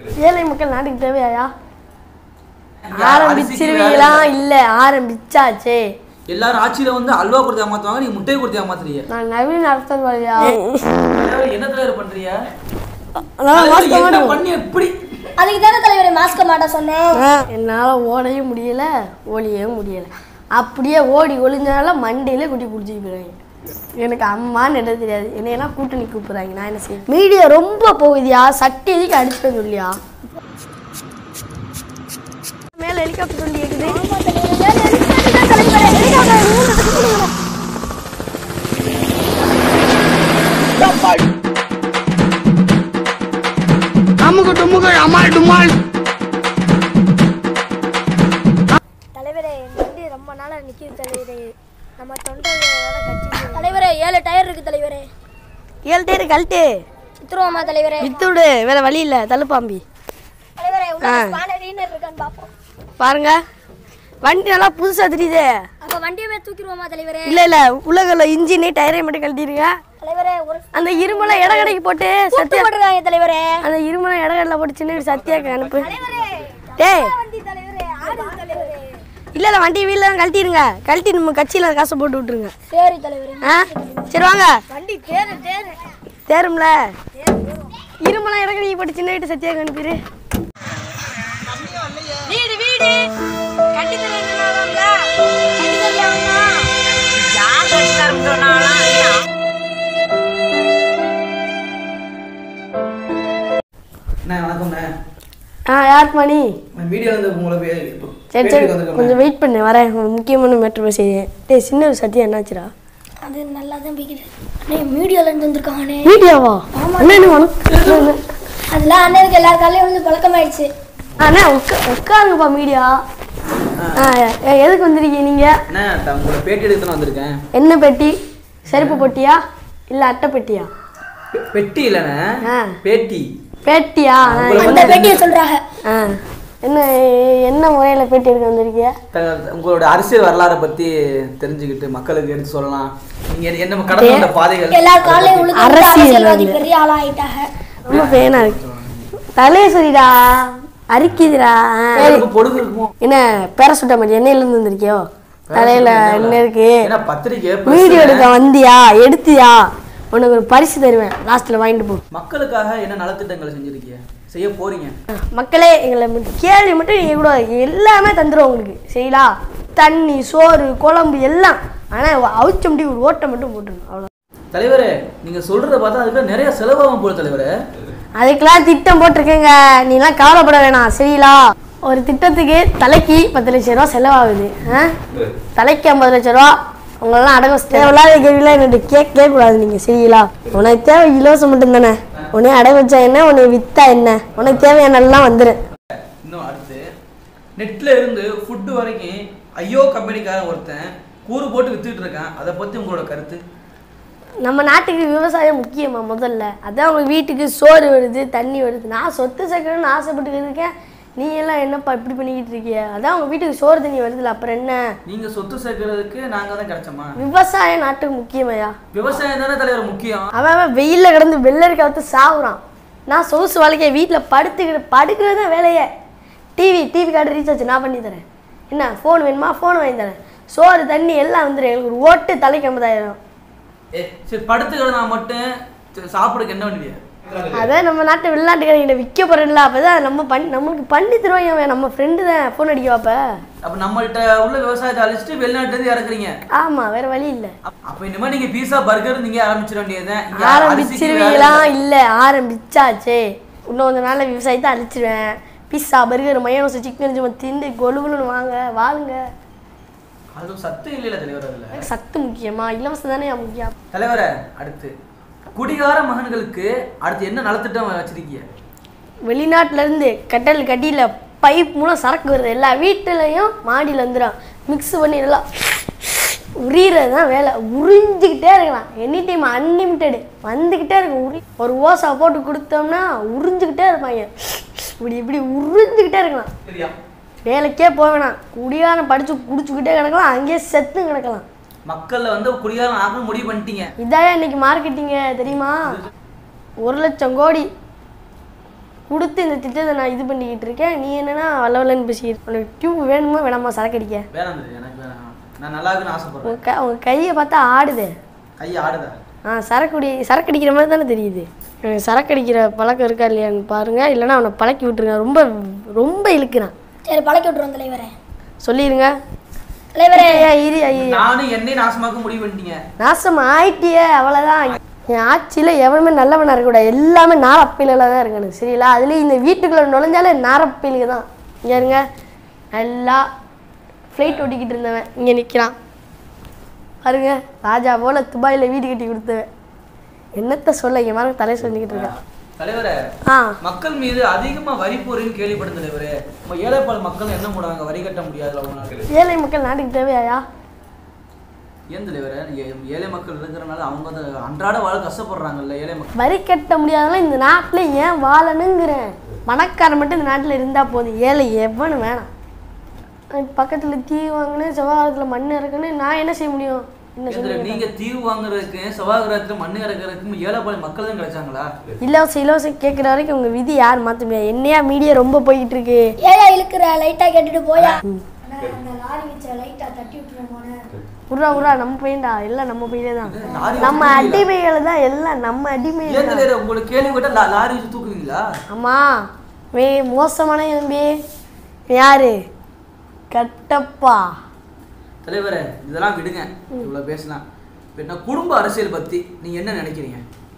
ஏழை மக்கள் நாட்டுக்கு தேவையாயா இங்க அரிசிக்கு வேலை ஆரம்பிச்சிருவீங்களா இல்லை. இல்ல ஆரம்பிச்சாச்சே எல்லாரும் ஆட்சியில வந்து அல்வா கொடுத்து ஏமாத்துவாங்க நீங்க முட்டையை கொடுத்து ஏமாத்துறீங்க நான் நவீன அரசியல்வாதியா தலைவர், என்ன தலைவர் பண்றீங்க அதான் தலைவர், மாஸ்க் என்ன மாட்டோம். பண்ணி எப்படி அதுக்கு தானே தலைவரை மாஸ்க மாட்ட சொன்னேன் என்னால் ஓடவும் முடியல ஒளியவும் முடியல அப்படியே ஓடி ஒளிஞ்சால மண்டையில குட்டி பிடிச்சிட்டு போயிடுறாங்க எனக்கு அம்மான்னு என்ன தெரியாது என்னையெல்லாம் கூட்டணி கூப்பிடுறாங்க நான் என்ன செய்ய மீடியா ரொம்ப போகுதியா சட்டி எதுக்கு அடிச்சுட்டு சொல்லியா மேல ஹெலிகாப்டர் வண்டி கேக்குது அமுக்கு டுமுக்கு அமால் டுமால் தலைவரே வண்டி ரொம்ப நாளா நிக்குது தலைவரே நம்ம தொண்டர்களோட கட்சி தலைவரே ஏழு டயர் இருக்கு தலைவரே ஏழு டேரு கழட்டு வித்துருவோமா தலைவரே வித்துடு வேற வழி இல்ல தள்ளுப்பாம்பி தலைவரே ஆ. உள்ள ஸ்பானர் ரீனர் இருக்கான்னு பாப்போம் பாருங்க வண்டி நல்லா புதுசா தெரியுதே அப்ப வண்டியவே தூக்கிடுவோமா தலைவரே இல்ல இல்ல உலகில் இன்ஜினே டயரை மட்டும் கழட்டிருங்க தலைவரே ஒரு அந்த இருமலை இடக்கடைக்கு போட்டு கூட்டு சத்தியா போட்டுருக்காங்க தலைவரே அந்த இருமலை இடக்கடல போட்டு சின்ன சத்தியாக்கு அனுப்பு டேய் வண்டி தலைவரே ஆடு தலைவரே இல்ல இல்ல வண்டி வீல்லாம் கழட்டிடுங்க கழட்டி நம்ம கட்சியில காசை போட்டு விட்டுருங்க சரி தலைவரே ஆ சரி வாங்க வண்டி தேரு தேரு தேரும்ல இருமலை இடக்கடைக்கு போட்டு சின்ன வீட்டு சத்தியாக்கு அனுப்பிடு வீடு வீடு கட்டி தரேன்னாலாம்ல கட்டி தரலாமா யார் கட்டி தரம் சொன்னாலும் அண்ணா வணக்கம்ண்ணே ஆ யார் மணி நான் மீடியால இருந்து உங்களை பே- இப்போ சரி சரி பேட்டிக்கு வந்திருக்கேன் கொஞ்சம் வெயிட் பண்ணு வரேன் ஒரு முக்கியமான மேட்ரு போய் செய்ய டேய் சின்ன ஒரு சத்தியம் என்னாச்சுடா அது நல்லா தான் பிடிக்குது அண்ணே மீடியால இருந்து வந்திருக்கானே வீடியோவா அண்ணா என்ன வணக்கம் அதெல்லாம் அண்ணனுக்கு எல்லார் காலையும் வந்து பழக்கமாயிடுச்சு அண்ணா உட்கா உட்காருங்கப்பா மீடியா ஆ எ- எதுக்கு வந்திருக்கீங்க நீங்க அண்ணா த- உங்களை பேட்டி எடுத்து வந்திருக்கேன் என்ன பெட்டி செருப்பு பொட்டியா இல்ல அட்டை பெட்டியா பெ- பெட்டி இல்லைண்ணே ஆ. பேட்டி பேட்டியா ஆ, உங்களை அந்த பத்தி பேட்டியை சொல்றாங்க ஆ என்ன என்ன முறையில் பேட்டி எடுக்க வந்திருக்கீங்க த- உங்களோட அரசியல் வரலாறை பத்தி தெரிஞ்சுக்கிட்டு மக்களுக்கு எடுத்து சொல்லலாம் நீங்க என்ன- என்ன கடந்து வந்த பாதைகள் எல்லார் காலையும் உழுது அரசியல் அரசியல்வாதி வந்து. பெரிய ஆளா ஆயிட்டாங்க ரொம்ப பேனா இருக்கு தலைய சொல்லிடா அரிக்குதுடா ஆ. எனக்கு பொழுது இருக்குமோ என்ன பேரசுட்ட மாதிரி எண்ணெயில இருந்து வந்திருக்கியோ தலையில என்ன இருக்கு ஏன்னா பத்திரிக்கை வீடியோ press எடுக்க வந்தியா எடுத்தியா உனக்கு ஒரு பரிசு தருவேன் லாஸ்ட்ல வாங்கிட்டு போ மக்களுக்காக என்ன நலத்திட்டங்களை செஞ்சிருக்கீங்க செய்ய போறீங்க மக்களே எங்களை மட்டும் கேள்வி மட்டும் நீங்கள் கூட எல்லாமே தந்துடும் உங்களுக்கு சரிங்களா தண்ணி சோறு குழம்பு எல்லாம் ஆனால் அவிச்ச முடி ஒரு ஓட்டை மட்டும் போட்டுருங்க அவ்வளோ தலைவரே நீங்க சொல்றத பார்த்தா அதுக்கு நிறைய செலவாகும் போல தலைவரே அதுக்கெல்லாம் திட்டம் போட்டிருக்கேங்க நீலாம் கவலைப்பட வேணாம் சரிங்களா ஒரு திட்டத்துக்கு தலைக்கு பத்து லட்ச ரூபா செலவாகுது ஆ தலைக்கு ஐம்பது லட்ச ரூபா உங்களெல்லாம் அடங்க வச்சு தேவையில்லாத கேள்விலாம் என்கிட்ட கேட்க கேட்கக்கூடாது நீங்கள் சரிங்களா உனக்கு தேவை இலவசம் மட்டும் தானே உன்னைய அடகு வச்சா என்ன உன்னை வித்தா என்ன உனக்கு தேவையானலாம் வந்துடும் இன்னும் அடுத்து நெட்ல இருந்து ஃபுட்டு வரைக்கும் ஐயோ கம்பெனிக்காரன் ஒருத்தன் கூறு போட்டு வித்துட்டு இருக்கான் அதை பத்தி உங்களோட கருத்து நம்ம நாட்டுக்கு விவசாயம் முக்கியமா முதல்ல அதான் உங்க வீட்டுக்கு சோறு வருது தண்ணி வருது நான் சொத்து சேர்க்கணும்னு ஆசைப்பட்டு இருக்கேன் நீ எல்லாம் என்னப்பா இப்படி பண்ணிக்கிட்டு இருக்கிய அதான் உங்க வீட்டுக்கு சோறு தண்ணி வருதுல்ல அப்புறம் என்ன நீங்க சொத்து சேர்க்கறதுக்கு நாங்க தான் கிடைச்சோமா விவசாயம் நாட்டுக்கு முக்கியமையா விவசாயம் தானே தலைவர் முக்கியம் அவன் அவன் வெயில்ல கிடந்து வெள்ளரி கவுத்து சாகுறான் நான் சொகுசு வாழ்க்கைய வீட்டில் படுத்துக்கிட்டு படுக்கிறது தான் வேலையே டிவி டிவி கார்டு ரீசார்ஜ் நான் பண்ணி தரேன் என்ன ஃபோன் வேணுமா ஃபோன் வாங்கி தரேன் சோறு தண்ணி எல்லாம் வந்துடும் எங்களுக்கு ஒரு ஓட்டு தலைக்கு ஐம்பதாயிரம் ஏ சரி படுத்துக்கிறதா மட்டும் சரி, சாப்பிடுறதுக்கு என்ன பண்ணுவீங்க அதான் நம்ம நாட்டு வெளிநாட்டுக்காரங்க விற்க போறேன்ல அப்பதான் நம்ம பண்ணி நம்மளுக்கு பண்ணி தருவாங்க அவன் நம்ம ஃப்ரெண்டு தான் ஃபோன் அடிக்க வைப்ப அப்ப நம்மள்ட்ட உள்ள விவசாயத்தை அழிச்சிட்டு வெளிநாட்டுல இருந்து இறக்குறீங்க ஆமா வேற வழி இல்ல அப்ப- அப்ப இனிமே நீங்க பீஸா பர்கர் நீங்க ஆரம்பிச்சிட வேண்டியதுதான் இங்க அரிசிக்கு ஆரம்பிச்சிருவீங்களா வேலை இல்ல ஆரம்பிச்சாச்சே இன்னும் கொஞ்ச நாள்ல விவசாயத்தை அழிச்சிருவேன் பிஸ்ஸா பர்கர் மயோனஸ் சிக்கன் சும்மா திண்டு கொழுகுலுன்னு வாங்க வாழுங்க அது சத்து இல்லையில தலைவர் அதுல சத்து முக்கியமா இலவசம் தானே முக்கியம் தலைவரே அடுத்து குடிகார மகன்களுக்கு அடுத்து என்ன நலத்திட்டம் வச்சிருக்கீங்க வெளிநாட்டுல இருந்து கட்டல் கட்டியில பைப் மூலம் சரக்கு வருது எல்லா வீட்டுலயும் மாடியில் வந்துடும் மிக்ஸ் பண்ணி நல்லா உரியிறது தான் வேலை உறிஞ்சிக்கிட்டே இருக்கலாம் எனி டைம் அன்லிமிட்டெடு வந்துக்கிட்டே இருக்கும் உரி ஒரு ஓசா போட்டு கொடுத்தோம்னா உறிஞ்சிக்கிட்டே இருப்பாங்க இப்படி இப்படி உறிஞ்சிக்கிட்டே இருக்கலாம் சரியா வேலைக்கே போக வேணாம் குடியாரம் படித்து குடிச்சுக்கிட்டே கிடக்கலாம் அங்கேயே செத்து கிடக்கலாம் மக்கள்ல வந்து குடிகாரம் ஆகணும் முடிவு பண்ணிட்டீங்க இதான் இன்னைக்கு மார்க்கெட்டிங்க தெரியுமா ஒரு லட்சம் கோடி கொடுத்து இந்த திட்டத்தை நான் இது பண்ணிக்கிட்டு இருக்கேன் நீ என்னன்னா வல்லவல்லன்னு பேசிக்கிட்டு உனக்கு டியூப் வேணுமா வேணாமா சரக்கு அடிக்க வேணாம் தலைவர் எனக்கு வேணாம் நான் நல்லா இருக்குன்னு ஆசைப்படுறேன் உங்க க உங்க கையை பார்த்தா ஆடுதே கை ஆடுதா ஆ சரக்கு குடி சரக்கு அடிக்கிற மாதிரி தானே தெரியுது எனக்கு சரக்கு அடிக்கிற பழக்கம் இருக்கா இல்லையான்னு பாருங்க இல்லைன்னா அவனை பழக்கி விட்டுருங்க ரொம்ப ரொம்ப இழுக்கிறான் சரி பழக்கி விட்டுருவோம் தலைவரே சொல்லிடுங்க தலைவரே ஐயா இரு ஐயா நானும் என்னை நாசமாக்க முடிவு பண்ணிட்டீங்க நாசம் ஆயிட்டியே அவ்வளோதான் என் ஆட்சியில் எவனுமே நல்லவனாக இருக்கக்கூடாது எல்லாமே நாரப்பயில தான் இருக்கணும் சரிங்களா அதுலேயும் இந்த வீட்டுக்குள்ளே நுழைஞ்சாலே நாரப்பயிலுக்கு தான் இங்கே இருங்க நல்லா ஃப்ளைட் ஓட்டிக்கிட்டு இருந்தவன் இங்கே நிற்கிறான் பாருங்க ராஜா போல் துபாயில் வீடு கட்டி கொடுத்தவன் என்னத்த சொல்ல இங்கே மாதிரி தலை சொல்லிக்கிட்டு இருக்கான் தலைவரே ஆ மக்கள் மீது அதிகமா வரி போறேன்னு கேள்விப்படும் தலைவரே நம்ம ஏழைப்பால் மக்கள் என்ன பண்ணுவாங்க வரி கட்ட முடியாதுல அவங்களால ஏழை மக்கள் நாட்டுக்கு தேவையாயா ஏன் தலைவரே ஏ- ஏழை மக்கள் இருக்கிறனால அவங்க அந்த அன்றாட வாழ கஷ்டப்படுறாங்கல்ல ஏழை மக்கள் வரி கட்ட முடியாதெல்லாம் இந்த நாட்டில் ஏன் வாழணுங்கிறேன் பணக்காரன் மட்டும் இந்த நாட்டில் இருந்தால் போதும் ஏழை எவனும் வேணாம் பக்கத்தில் தீ வாங்கினேன் செவ்வாயத்தில் மண் இறக்குன்னு நான் என்ன செய்ய முடியும் என்ன ஏன் சொல்ல தலைவரே, நீங்க தீவு வாங்குறதுக்கு செவ்வாய்கிரகத்துல மண்ணு இறக்குறதுக்கும் ஏழைப்பால் மக்கள் தான் கிடைச்சாங்களா இலவசம் இலவசம் கேட்குற வரைக்கும் உங்கள் விதி யார் மாற்ற முடியாது என்னையா மீடியா ரொம்ப போய்கிட்டு இருக்கு ஏயா இழுக்கிற லைட்டா கேட்டுட்டு போயா அந்த லாரி வச்ச லைட்டா தட்டி விட்டுறேன் உர்ரா உர்ரா நம்ம பையன்டா எல்லாம் நம்ம பையனே தான் லாரி நம்ம அடிமைகள் தான் எல்லாம் நம்ம அடிமைகள் ஏன் தலைவரே உங்களுக்கு கேள்வி கேட்டா லா- லாரி வச்சு தூக்குவீங்களா ஆமா வே மோசமான தம்பி யாரு கட்டப்பா தலைவரே இதெல்லாம் விடுங்க இவ்வளவு பேசலாம் இப்ப என்ன குடும்ப அரசியல் பத்தி நீங்க என்ன நினைக்கிறீங்க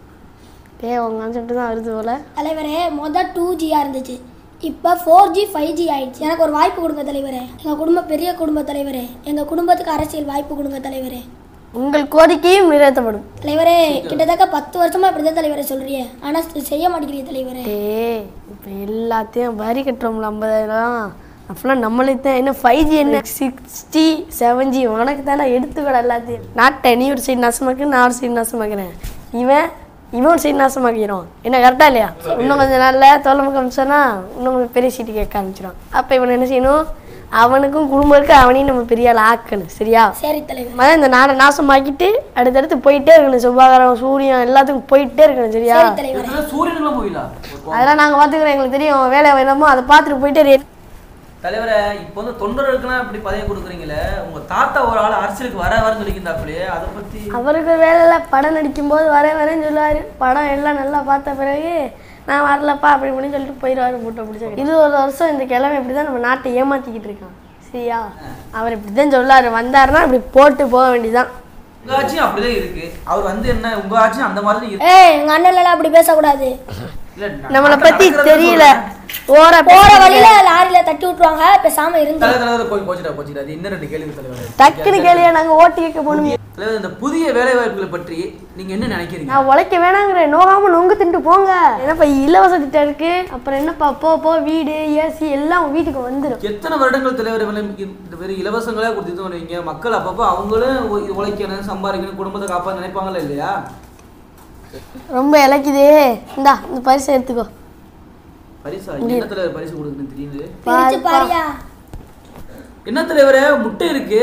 டே உங்க கான்செப்ட் தான் வருது போல தலைவரே மொதல் டூ ஜியாக இருந்துச்சு இப்போ ஃபோர் ஜி ஃபைவ் ஜி ஆயிடுச்சு எனக்கு ஒரு வாய்ப்பு கொடுங்க தலைவரே எங்கள் குடும்ப பெரிய குடும்ப தலைவரே எங்கள் குடும்பத்துக்கு அரசியல் வாய்ப்பு கொடுங்க தலைவரே உங்கள் கோரிக்கையும் நிறைவேற்றப்படும் தலைவரே கிட்டத்தட்ட பத்து வருஷமா இப்படிதான் தலைவரே சொல்றியே ஆனா செய்ய மாட்டேங்கிறீங்க தலைவரே டே இப்போ எல்லாத்தையும் வரி கட்டுறோம்ல ஐம்பதாயிரம் அப்பெல்லாம் நம்மளுக்கு தான் என்ன ஃபைவ் ஜி என்ன சிக்ஸ்டி செவன் ஜி உனக்கு தானே எடுத்துக்கட எல்லாத்தையும் நாட்டை நீ ஒரு சைடு நாசமாக்கு நான் ஒரு சைடு நாசமாக்குறேன் இவன் இவன் ஒரு சைடு நாசமாக்கிறோம் என்ன கரெக்டா இல்லையா இன்னும் கொஞ்சம் நாளில் தொலைமுக அமிச்சோன்னா இன்னும் கொஞ்சம் பெரிய சீட்டு கேட்க ஆரம்பிச்சிடும் அப்போ இவன் என்ன செய்யணும் அவனுக்கும் குடும்பம் இருக்கு அவனையும் நம்ம பெரிய ஆள் ஆக்கணும் சரியா சரி தலைவர் மொதல்ல இந்த நாடை நாசமாக்கிட்டு அடுத்தடுத்து போயிட்டே இருக்கணும் செவ்வாய்க்கிழமை சூரியன் எல்லாத்துக்கும் போயிட்டே இருக்கணும் சரியா சரி தலைவர் இதெல்லாம் சூரியனுக்குலாம் போயிடலாம் அதெல்லாம் நாங்கள் பார்த்துக்குறோம் எங்களுக்கு தெரியும் வேலை என்னமோ அதை பார்த்துட்டு போயிட்டே இரு. தலைவரே இப்போ வந்து தொண்டர்களுக்கெல்லாம் இப்படி பதவி கொடுக்குறீங்களே உங்க தாத்தா ஒரு ஆள் அரசியலுக்கு வர வரன்னு சொல்லியிருந்தாப்புலையே அதை பத்தி அவருக்கு வேலையில படம் நடிக்கும்போது வரேன் வரேன்னு சொல்லுவார் படம் எல்லாம் நல்லா பார்த்த பிறகு நான் வரலப்பா அப்படி இப்படின்னு சொல்லிட்டு போயிடுவாரு மூட்டை பிடிச்ச இருபது வருஷம் இந்த கிழமை இப்படி தான் நம்ம நாட்டை ஏமாத்திக்கிட்டு இருக்கான் சரியா அவர் இப்படி தான் சொல்லாரு வந்தாருன்னா இப்படி போட்டு போக வேண்டியதான் உங்க ஆட்சியும் அப்படிதான் இருக்கு அவர் வந்து என்ன உங்க ஆட்சியும் அந்த மாதிரி தான் இருக்கு ஏய் எங்க அண்ணன் எல்லாம் அப்படி பேசக்கூடாது இல்ல நான் நம்மளை நடக்க- பத்தி நடக்கிறத தெரியல சொல்றேன். ஓர போற வழியில லாரியில தட்டி விட்டுருவாங்க பேசாம இருந்து தலைவர் தலைவர் போய் போச்சுடா போச்சுடா அது இன்னும் ரெண்டு கேள்வி தலைவர் டக்குன்னு கேளியா நாங்கள் ஓட்டு கேட்க போகணும் தலைவர் இந்த புதிய வேலை வாய்ப்புகளை பற்றி நீங்க என்ன நினைக்கிறீங்க நான் உழைக்க வேணாங்கிறேன் நோகாம நொங்கு தின்ட்டு போங்க என்னப்பா இலவச திட்டம் இருக்கு அப்புறம் என்னப்பா போ போ வீடு ஏசி எல்லாம் உங்க வீட்டுக்கு வந்துடும் எத்தனை வருடங்கள் தலைவர் இவங்களை இந்த வெறும் இலவசங்களா கொடுத்து இது பண்ணுவீங்க மக்கள் அப்பப்போ அவங்களும் உ- உழைக்கணும் சம்பாதிக்கணும் குடும்பத்தை காப்பாற்ற நினைப்பாங்களா இல்லையா ரொம்ப இலக்குதே இந்தா இந்த பரிசை எடுத்துக்கோ பரிசா என்ன தலைவர் பரிசு கொடுக்குன்னு தெரியுது பிரிச்சு பாரியா என்ன தலைவரே முட்டை இருக்கு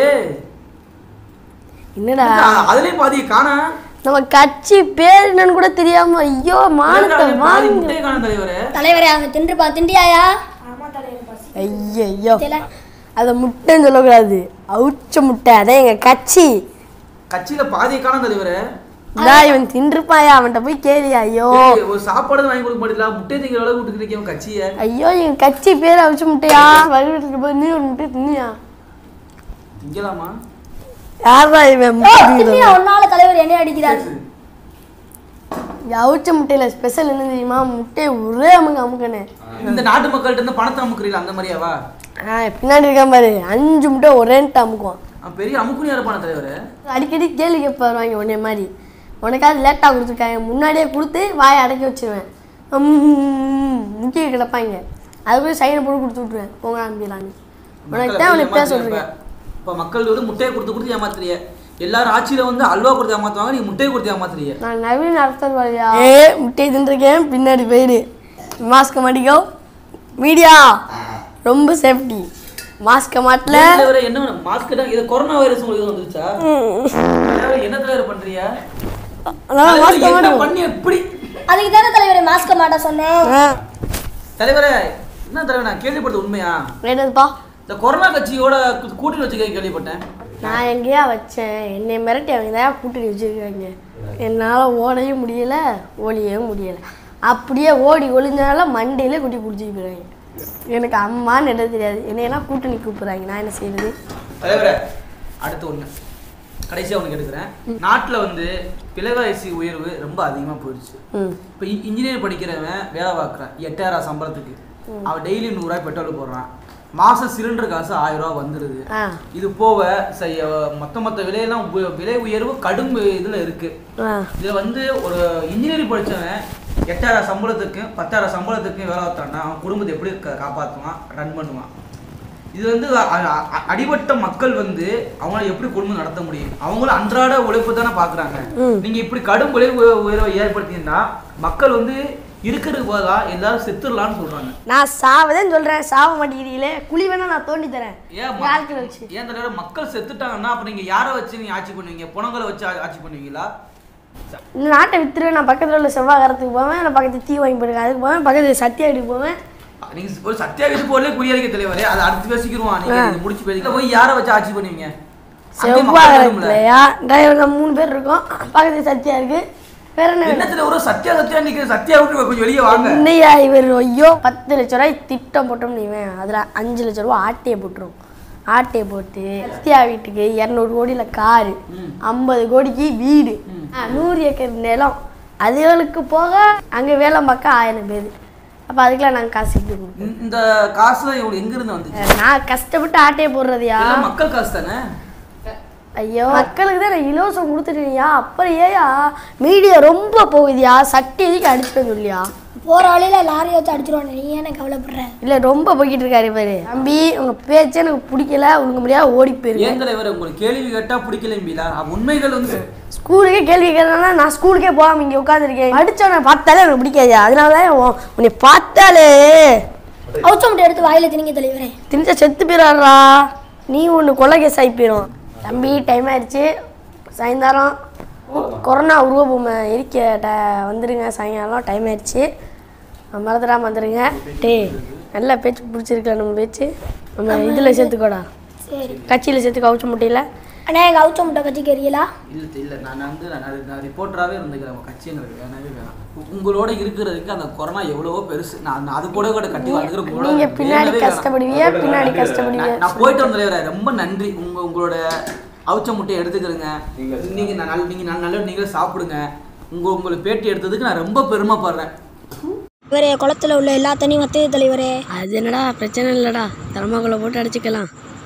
என்னடா அ- அதுலயும் பாதி காணா நம்ம கட்சி பேர் என்னன்னு கூட தெரியாம ஐயோ மானத்தை பாதி வாங்க முட்டையை காணும் தலைவரே தலைவரே அங்க தின்றுப்பா திண்டியாயா ஐயோ ஐயோ தெரியல. அதை முட்டைன்னு சொல்லக்கூடாது அவுச்ச முட்டை அதான் எங்க கட்சி கட்சியில பாதியை காணும் தலைவரே இந்தா இவன் தின்றுப்பாயா அவன்கிட்ட போய் கேளியா ஐயோ ஏய், ஒரு சாப்பாடு வாங்கி கொடுக்க மாட்டீங்களா முட்டை திங்கிற அளவுக்கு விட்டுக்கிட்டு இருக்கேன் கட்சியை ஐயோ எங்க கட்சி பேர் அவிச்ச முட்டையா வருவீட்டுக்கு போய் நீ ஒரு முட்டை தின்னியா திங்கலாமா யாரா இவன் முட்டை திங்குறவன்? திண்டியா ஒன்னால தலைவர் என்ன அடிக்கிறாரு இங்க அவிச்ச முட்டையில ஸ்பெஷல் என்ன தெரியுமா முட்டையை ஒரே அமுங்க அமுக்கனே இந்த நாட்டு மக்கள்கிட்ட இருந்து பணத்தை அமுக்குறீங்களா அந்த மாதிரியாவா ஆ பின்னாடி இருக்கான் பாரு அஞ்சு முட்டை ஒரேன்ட்டு அமுக்குவான் அவன் பெரிய அமுக்குனியா இருப்பான தலைவரே அடிக்கடி கேள்வி கேட்பாரு வாங்க உன்னை மாதிரி உனக்காவது லேட்டாக கொடுத்துருக்காங்க முன்னாடியே கொடுத்து வாயை அடக்கி வச்சிருவேன் உம், முக்கிய கிடப்பாங்க அது போய் சைனை போட்டு கொடுத்து விட்ருவேன் போங்க நம்பிடலான்னு உனக்கு தான் உனக்கு பேச சொல்கிறேன் இப்போ மக்கள் வந்து முட்டையை கொடுத்து கொடுத்து ஏமாத்துறிய எல்லாரும் ஆட்சியில வந்து அல்வா கொடுத்து ஏமாத்துவாங்க நீங்க முட்டையை கொடுத்து ஏமாத்துறிய நான் நவீன அரசர் வழியா ஏ முட்டையை தின்றுருக்கேன் பின்னாடி போயிடு மாஸ்க்கை மாட்டிக்கோ மீடியா ரொம்ப சேஃப்டி மாஸ்க்கை மாட்டல ஏன் தலைவரே என்ன மாஸ்க் இது கொரோனா வைரஸ் உங்களுக்கு வந்துருச்சா தலைவரே, என்ன தலைவர் பண்றிய அதான் தலைவரே, மாஸ்க்கை என்ன மாட்டுவோம் பண்ணி எப்படி அதுக்கு தானே தலைவரே மாஸ்க மாட்ட சொன்னேன் தலைவரே என்ன தலைவர் நான் கேள்விப்பட்டது உண்மையா என்னதுப்பா இந்த கொரோனா கட்சியோட கூ- கூட்டணி வச்சுக்க கேள்விப்பட்டேன் நான் எங்கேயா வச்சேன் என்னை மிரட்டி அவங்க தான் கூட்டணி வச்சுருக்காங்க என்னால் ஓடவும் முடியல ஓடியவும் முடியல அப்படியே ஓடி ஒளிஞ்சனால மண்டையில குட்டி பிடிச்சிட்டு போயிடுறாங்க எனக்கு அம்மான்னு என்ன தெரியாது என்னையெல்லாம் கூட்டணி கூப்பிட்றாங்க நான் என்ன செய்யறது தலைவரே அடுத்து ஒண்ணு கடைசியா ஒண்ணு கேட்டுக்கிறேன் நாட்டுல வந்து விலைவாசி உயர்வு ரொம்ப அதிகமா போயிடுச்சு ம் இப்போ இன்ஜினியர் படிக்கிறவன் வேலை பார்க்குறான் எட்டாயிரம் சம்பளத்துக்கு அவன் டெய்லி நூறுரூவாய் பெட்ரோல் போடுறான் மாசம் சிலிண்டர் காசு ஆயிரம் ரூபா வந்துடுது ஆ இது போக செய்ய மொத்த மொத்த விலையெல்லாம் உ- விலை உயர்வு கடும் இதுல இருக்கு ஆ இதுல வந்து ஒரு இன்ஜினியரிங் படிச்சவன் எட்டாயிரம் சம்பளத்துக்கு பத்தாயிரம் சம்பளத்துக்கு வேலை பார்த்தான்னா அவன் குடும்பத்தை எப்படி கா- காப்பாத்துவான் ரன் பண்ணுவான் இது வந்து அ- அ- அ- அடிபட்ட மக்கள் வந்து அவங்களால எப்படி குடும்பம் நடத்த முடியும் அவங்களும் அன்றாட உழைப்பு தானே பாக்குறாங்க ம். நீங்க இப்படி கடும் விலை உய- உயர்வை ஏற்படுத்தினா மக்கள் வந்து இருக்கிறதுக்கு போதா எல்லாரும் செத்துடலாம்னு சொல்றாங்க நான் சாவதேன்னு சொல்கிறேன் சாவ மாட்டேங்கிறீங்களே குழி வேணா நான் தோண்டி தரேன் ஏன் ம- வாழ்க்கையில் வச்சு ஏன் தலைவர் மக்கள் செத்துட்டாங்கன்னா அப்ப நீங்க யாரை வச்சு நீங்க ஆட்சி பண்ணுவீங்க புணங்களை வச்சு ஆ- ஆட்சி பண்ணுவீங்களா இந்த நாட்டை வித்துருவேன் நான் பக்கத்தில் உள்ள செவ்வாய்கரத்துக்கு போவேன் நான் பக்கத்து தீ வாங்கி போயிருக்கேன் அதுக்கு போவேன் பக்கத்தில் சத்தியா வீட்டுக்கு போவேன் நீங்க ஒரு சத்தியாகிட்டு போர்லயே குறியறிக்க தலைவரே அதை அடுத்து பேசிக்கிறோம் நீங்க இது முடிச்சு பேசிக்கலாம் போய் யாரை வச்சு ஆட்சி பண்ணுவீங்க அங்கேயும் மக்கள் வேணும்ல. செவ்வாய்கரத்துலையா டிரைவர் நம்ம மூணு பேர் இருக்கோம் பக்கத்தில் சத்தியா இருக்கு வேற என்ன வேணும்? என்னத்துல ஒரு சத்தியா சத்தியா நிக்கிற சத்தியா விட்டு கொஞ்சம் வெளியே வாங்க என்னையா இவர் ஐயோ பத்து லட்ச ரூபாய் திட்டம் போட்டோம் நீவன் அதில் அஞ்சு லட்ச ரூபா ஆட்டையை போட்டுரும் ஆட்டையை போட்டு சத்யா வீட்டுக்கு இரநூறு கோடியில் காரு ம். ஐம்பது கோடிக்கு வீடு ம். ஆ, நூறு ஏக்கர் நிலம் அதுகளுக்கு போக அங்கே வேலை பார்க்க ஆயிரம் பேர் அப்போ அதுக்கெல்லாம் நாங்கள் காசு இப்படி கொடுப்போம் இந்த- இந்த காசு இவங்களுக்கு எங்க இருந்து வந்துச்சு நான் கஷ்டப்பட்டு ஆட்டையை போடுறதையா எல்லாம் மக்கள் காசு தானே ஐயோ மக்களுக்கு தான் நான் இலவசம் கொடுத்துட்டேன்யா அப்புறம் ஏயா மீடியா ரொம்ப போகுதியா சட்டி எதுக்கு அடிச்சுட்டு சொல்லியா போகிற வழியில் லாரியை வச்சு அடிச்சிருவானே நீ ஏன் கவலைப்படுற இல்லை ரொம்ப போய்கிட்டு இருக்காரு இவரு தம்பி உங்க பேச்சு எனக்கு பிடிக்கல உனக்கு முடியாது ஓடி போயிருங்க ஏன் தலைவர் உங்களுக்கு கேள்வி கேட்டா பிடிக்கலம்பீலா உண்மைகள் வந்து ஸ்கூலுக்கே கேள்வி கேட்கறதுனால நான் ஸ்கூலுக்கே போகாம இங்கே உட்காந்துருக்கேன் அடிச்சவனை பார்த்தாலே எனக்கு பிடிக்காது அதனால தான் உன்- உன்னை பார்த்தாலே அவுச்ச முட்டை எடுத்து வாயில திணிங்க தலைவரே திணிச்சா செத்து போயிடாரா நீ ஒன்று கொலை கேஸ் ஆகி போயிடும் தம்பி டைம் ஆயிடுச்சு சாயந்தரம் கொரோனா உருவ பொம்மை எரிக்க ட வந்துருங்க சாயங்காலம் டைம் ஆயிடுச்சு மறந்துடாம வந்துருங்க டேய் நல்ல பேச்சு பிடிச்சிருக்கல நம்ம பேச்சு நம்ம இதில் சேர்த்துக்கோடா சரி கட்சியில் சேர்த்துக்கோ அவுச்ச முட்டையில் அண்ணா எங்கள் அவுச்ச முட்டை கட்சிக்கு எரியலா இல்ல இல்ல நான் வந்து நான் அது- நான் ரிப்போர்ட்டராகவே இருந்துக்கிறேன் உங்க கட்சி எங்களுக்கு வேணவே வேணாம் உ- உங்களோட இருக்கிறதுக்கு அந்த கொரோனா எவ்வளவோ பெருசு நான் நான் அது கூட கூட கட்டி வாழ்ந்துக்கிற உங்களோட நீங்க பின்னாடி வேணவே வேணாம். கஷ்டப்படுவீங்க பின்னாடி கஷ்டப்படுவீங்க நான் நான் போயிட்டு வந்த தலைவரே ரொம்ப நன்றி உங்க உங்களோட அவுச்ச முட்டையை எடுத்துக்கிறேங்க நீங்க நான் நல்ல நீங்க நல்ல நல்ல நீங்களே சாப்பிடுங்க உங்க உங்களுக்கு பேட்டி எடுத்ததுக்கு நான் ரொம்ப பெருமைப்படுறேன் இவரே குளத்துல உள்ள எல்லா தண்ணியும் வத்தது தலைவரே அது என்னடா பிரச்சனை இல்லடா தர்மாக்குள்ள போட்டு அடிச்சுக்கலாம்